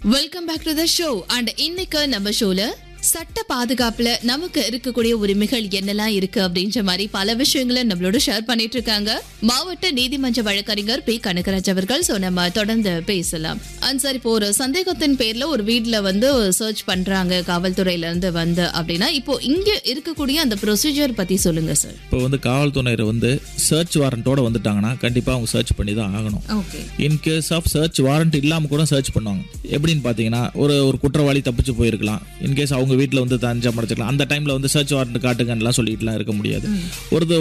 welcome back to the show and இன்னைக்கு நம்ம ஷோல சட்ட பாதுகாப்புல நமக்கு இருக்கக்கூடிய உரிமைகள் என்னெல்லாம் இருக்கு அப்படின்ற மாதிரி பல விஷயங்களை நம்மளோட ஷேர் பண்ணிட்டு இருக்காங்க மாவட்ட நீதிமன்ற வழக்கறிஞர் பி கனகராஜ் அவர்கள் சோ நம்ம தொடர்ந்து பேசலாம் அண்ட் சார் இப்போ ஒரு சந்தேகத்தின் பேர்ல ஒரு வீட்ல வந்து சர்ச் பண்றாங்க காவல்துறையில இருந்து வந்து அப்படின்னா இப்போ இங்க இருக்கக்கூடிய அந்த ப்ரொசீஜர் பத்தி சொல்லுங்க சார் இப்போ வந்து காவல்துறையினர் வந்து சர்ச் வாரண்டோட வந்துட்டாங்கன்னா கண்டிப்பாக அவங்க சர்ச் பண்ணி தான் ஆகணும் okay in case of search warrant இல்லாமல் கூட சர்ச் பண்ணுவாங்க எப்படின்னு பார்த்தீங்கன்னா ஒரு ஒரு குற்றவாளி தப்பிச்சு போயிருக்கலாம் இன்கேஸ் அவங்க வீட்டில் வந்து தஞ்சம் அடைச்சிக்கலாம் அந்த டைமில் வந்து சர்ச் வாரண்ட் காட்டுங்கலாம் சொல்லிட்டுலாம் இருக்க முடியாது ஒரு